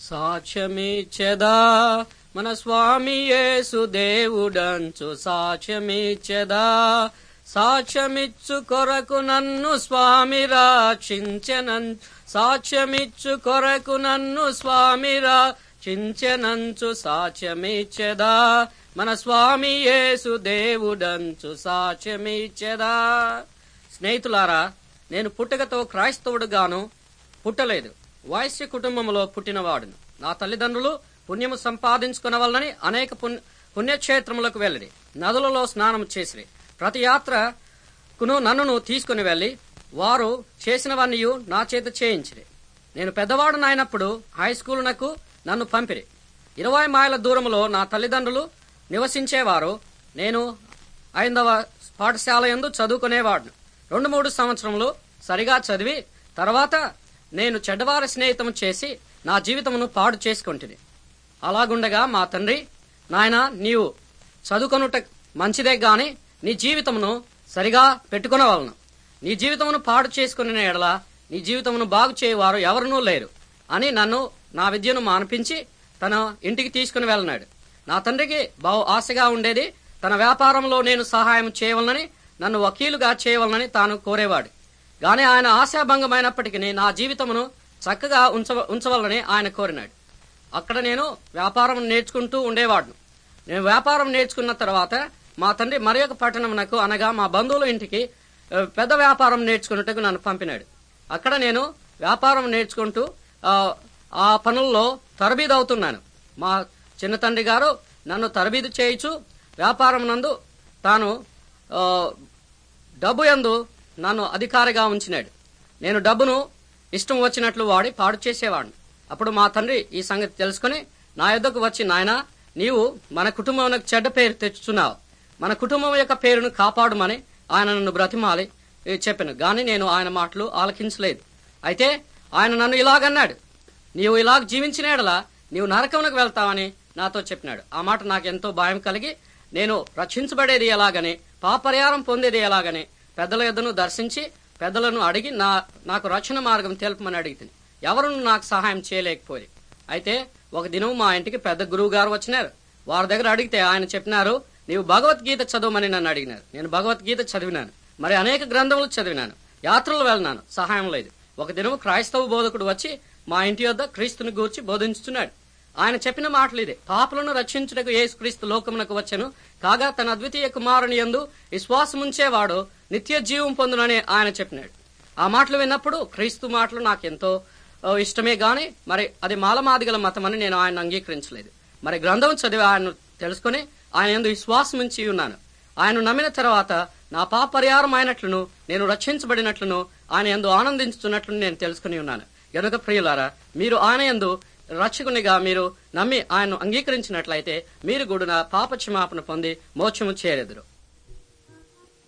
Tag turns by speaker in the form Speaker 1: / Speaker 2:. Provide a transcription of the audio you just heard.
Speaker 1: సాక్ష్యమిచ్చెదా మన స్వామి యేసు దేవుడంచు సాక్ష్యమిచ్చెదా సాక్ష్యమిచ్చు కొరకు నన్ను స్వామి రక్షించెనన్ సాక్ష్యమిచ్చు కొరకు నన్ను స్వామి రక్షించెనంచు సాక్ష్యమిచ్చెదా మన స్వామి యేసు దేవుడంచు సాక్ష్యమిచ్చెదా స్నేహితులారా నేను పుట్టుకతో క్రైస్తవుడుగాను పుట్టలేదు వైశ్య కుటుంబంలో పుట్టినవాడును నా తల్లిదండ్రులు పుణ్యము సంపాదించుకునవలనని అనేక పుణ్య పుణ్యక్షేత్రములకు వెళ్ళిరి నదులలో స్నానం చేసిరి ప్రతి యాత్రకును నన్నును తీసుకుని వెళ్ళి వారు చేసినవన్నీ నా చేత చేయించిరి నేను పెద్దవాడునైనప్పుడు హై స్కూలునకు నన్ను పంపిరి ఇరవై మైళ్ళ దూరంలో నా తల్లిదండ్రులు నివసించేవారు నేను ఐదవ పాఠశాల యందు చదువుకునేవాడును రెండు మూడు సంవత్సరములు సరిగా చదివి తర్వాత నేను చెడ్డవారి స్నేహితం చేసి నా జీవితమును పాడు చేసుకుంటుంది అలాగుండగా మా తండ్రి నాయన నీవు చదువుకొనుట మంచిదే గాని నీ జీవితమును సరిగా పెట్టుకునవలను నీ జీవితమును పాడు చేసుకునే ఎడల నీ జీవితమును బాగు చేయవారు ఎవరునూ లేరు అని నన్ను నా విద్యను మానిపించి తన ఇంటికి తీసుకుని వెళ్ళినాడు నా తండ్రికి బహు ఆశగా ఉండేది తన వ్యాపారంలో నేను సహాయం చేయవలనని నన్ను వకీలుగా చేయవలనని తాను కోరేవాడు గాని ఆయన ఆశాభంగమైనప్పటికీ నా జీవితమును చక్కగా ఉంచ ఉంచవలనని ఆయన కోరినాడు అక్కడ నేను వ్యాపారం నేర్చుకుంటూ ఉండేవాడును నేను వ్యాపారం నేర్చుకున్న తర్వాత మా తండ్రి మరి ఒక పట్టణమునకు అనగా మా బంధువుల ఇంటికి ఆ, పెద్ద వ్యాపారం నేర్చుకున్నట్టుకు నన్ను పంపినాడు అక్కడ నేను వ్యాపారం నేర్చుకుంటూ ఆ, ఆ పనుల్లో తరబీదు అవుతున్నాను మా చిన్న తండ్రి గారు నన్ను తరబీదు చేయించు వ్యాపారం నందు తాను ఆ, డబ్బు యందు నన్ను అధికారిగా ఉంచినాడు నేను డబ్బును ఇష్టం వచ్చినట్లు వాడి పాడు చేసేవాడిని అప్పుడు మా తండ్రి ఈ సంగతి తెలుసుకుని నా యొద్దకు వచ్చి నాయన నీవు మన కుటుంబం చెడ్డ పేరు తెచ్చుచున్నావు మన కుటుంబం యొక్క పేరును కాపాడుమని ఆయన నన్ను బ్రతిమాలి ఏ, చెప్పాను గాని నేను ఆయన మాటలు ఆలకించలేదు అయితే ఆయన నన్ను ఇలాగన్నాడు నీవు ఇలాగ జీవించినేడలా నీవు నరకమునకు వెళ్తావని నాతో చెప్పినాడు ఆ మాట నాకు ఎంతో భయం కలిగి నేను రక్షించబడేది ఎలాగని పాపరిహారం పొందేది ఎలాగని పెద్దల యొద్దను దర్శించి పెద్దలను అడిగి నా నాకు రక్షణ మార్గం తెలుపమని అడిగితే ఎవరు నాకు సహాయం చేయలేకపోయి అయితే ఒక దినం మా ఇంటికి పెద్ద గురువు గారు వచ్చినారు వారి దగ్గర అడిగితే ఆయన చెప్పినారు నీవు భగవద్గీత చదవమని నన్ను అడిగినారు నేను భగవద్గీత చదివినాను మరి అనేక గ్రంథములు చదివినాను యాత్రలు వెళ్ళినాను సహాయం లేదు ఒక దినం క్రైస్తవ బోధకుడు వచ్చి మా ఇంటి వద్ద క్రీస్తుని గూర్చి బోధించుతున్నాడు ఆయన చెప్పిన మాటలు ఇదే పాపులను రక్షించుటకు యేసుక్రీస్తు లోకమునకు వచ్చెను కాగా తన అద్వితీయ కుమారుని యందు విశ్వాసముంచేవాడు నిత్య జీవం పొందునని ఆయన చెప్పినాడు ఆ మాటలు విన్నప్పుడు క్రీస్తు మాటలు నాకెంతో ఆ, ఇష్టమే గాని మరి అది మాలమాదిగల మతమని నేను ఆయన అంగీకరించలేదు మరి గ్రంథం చదివి ఆయన తెలుసుకుని ఆయన ఎందు విశ్వాసం ఉంచి ఉన్నాను ఆయన నమ్మిన తర్వాత నా పాప పరిహారం అయినట్లును నేను రక్షించబడినట్లును ఆయన ఎందు ఆనందించుతున్నట్లు నేను తెలుసుకుని ఉన్నాను గనుక ప్రియులారా మీరు ఆయన ఎందు రక్షకునిగా మీరు నమ్మి ఆయన్ను అంగీకరించినట్లయితే మీరు కూడా పాప క్షమాపణ పొంది మోక్షము చేరెదురు